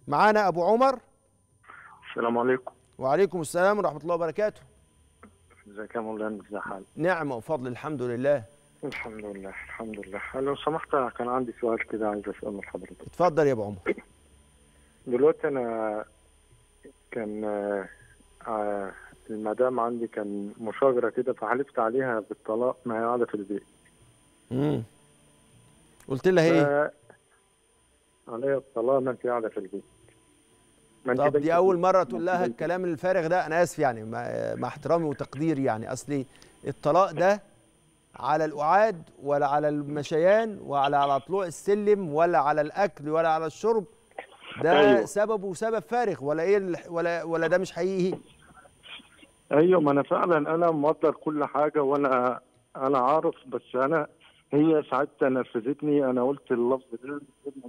معانا ابو عمر السلام عليكم وعليكم السلام ورحمه الله وبركاته ازيك يا مولانا ازي حالك نعمه وفضل الحمد لله الحمد لله الحمد لله لو سمحت كان عندي سؤال كده عايز اساله لحضرتك اتفضل يا ابو عمر دلوقتي انا كان آه، آه، المدام عندي كان مشاجره كده فحلفت عليها بالطلاق ما هي قاعده في البيت امم قلت لها ايه ف- عليا الطلاق ما انت قاعده في البيت ما انت طب بنت دي اول مره ما تقول انت لها بنت. الكلام الفارغ ده انا اسف يعني مع مع احترامي وتقديري يعني اصلي الطلاق ده على القعاد ولا على المشيان ولا على طلوع السلم ولا على الاكل ولا على الشرب ده أيوة. سببه سبب فارغ ولا ايه ال- ولا ولا ده مش حقيقي ايوه ما انا فعلا انا مقدر كل حاجه وانا انا عارف بس انا هي ساعتها نرفزتني انا قلت اللفظ ده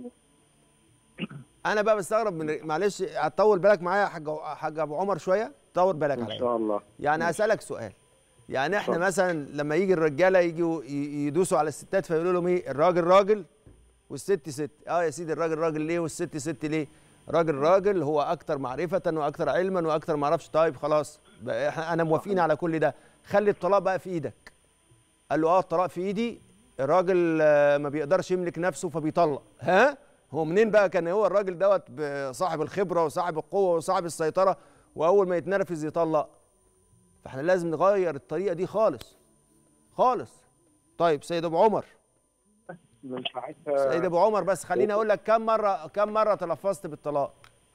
انا بقى بستغرب من معلش هتطول بالك معايا يا حاج حاج ابو عمر شويه طول بالك ان عليا شاء الله يعني اسالك سؤال يعني احنا اتفضل. مثلا لما يجي الرجاله يجوا ي- يدوسوا على الستات فيقولوا لهم ايه الراجل راجل والست ست اه يا سيدي الراجل راجل ليه والست ست ليه راجل راجل هو اكتر معرفه واكتر علما واكتر ما اعرفش طيب خلاص بقى احنا انا موافقين على كل ده خلي الطلاق بقى في ايدك قال له اه الطلاق في ايدي الراجل آه، ما بيقدرش يملك نفسه فبيطلق ها هو منين بقى كان هو الراجل دوت ب- صاحب الخبره وصاحب القوه وصاحب السيطره واول ما يتنرفز يطلق فاحنا لازم نغير الطريقه دي خالص خالص طيب سيد ابو عمر من ساعتها سيد ابو عمر بس خليني اقول لك كم مره كم مره تلفظت بالطلاق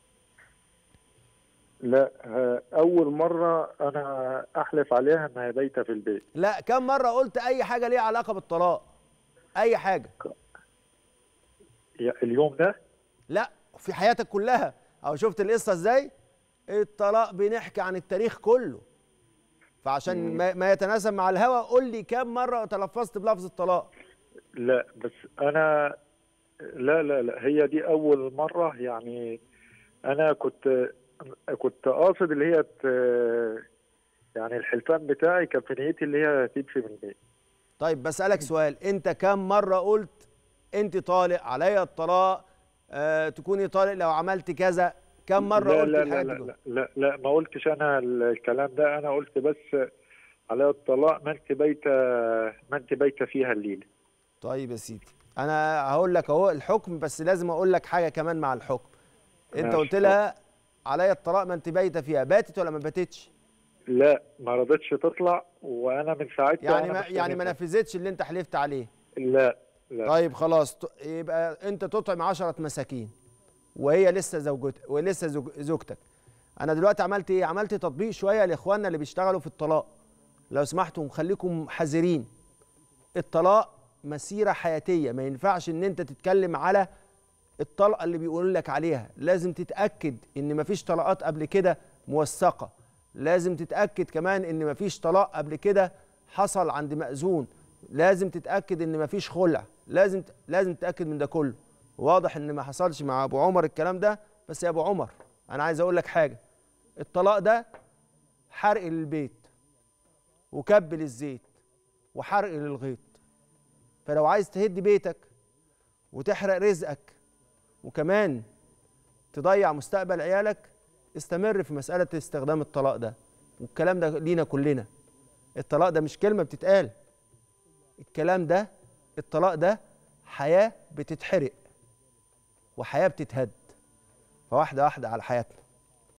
لا آه، اول مره انا احلف عليها انها بايته في البيت لا كم مره قلت اي حاجه ليها علاقه بالطلاق اي حاجه يا- اليوم ده لا في حياتك كلها او شفت القصه ازاي الطلاق بنحكي عن التاريخ كله فعشان ما, ما يتناسب مع الهوى قول لي كم مره تلفظت بلفظ الطلاق لا بس انا لا لا لا هي دي اول مره يعني انا كنت كنت قاصد اللي هي ت- يعني الحلفان بتاعي كان في نيتي اللي هي تمشي من البيت طيب بسالك سؤال انت كم مره قلت انت طالق عليا الطلاق آه تكوني طالق لو عملت كذا كم مره لا قلت لا لا الحاجات لا, دي لا لا لا ما قلتش انا الكلام ده انا قلت بس على الطلاق ما انت بايته ما انت بايته فيها الليله طيب يا سيدي انا هقول لك اهو الحكم بس لازم اقول لك حاجه كمان مع الحكم انت ماشي. قلت لها عليا الطلاق ما انت بايته فيها باتت ولا ما باتتش لا ما رضتش تطلع وانا من ساعتها يعني وأنا ما يعني ما مستنيها. نفذتش اللي انت حلفت عليه لا لا طيب خلاص ت- يبقى انت تطعم 10 مساكين وهي لسه زوجت ولسه زوج... زوجتك انا دلوقتي عملت ايه عملت تطبيق شويه لاخواننا اللي بيشتغلوا في الطلاق لو سمحتم خليكم حذرين الطلاق مسيره حياتيه ما ينفعش ان انت تتكلم على الطلقه اللي بيقول لك عليها لازم تتاكد ان مفيش طلقات قبل كده موثقه لازم تتاكد كمان ان مفيش طلاق قبل كده حصل عند مأذون لازم تتاكد ان مفيش خلع لازم لازم تتاكد من ده كله واضح ان ما حصلش مع ابو عمر الكلام ده بس يا ابو عمر انا عايز اقول لك حاجه الطلاق ده حرق للبيت وكب للزيت وحرق للغيط فلو عايز تهد بيتك وتحرق رزقك وكمان تضيع مستقبل عيالك استمر في مسألة استخدام الطلاق ده والكلام ده لينا كلنا الطلاق ده مش كلمة بتتقال الكلام ده الطلاق ده حياة بتتحرق وحياة بتتهد فواحدة واحدة على حياتنا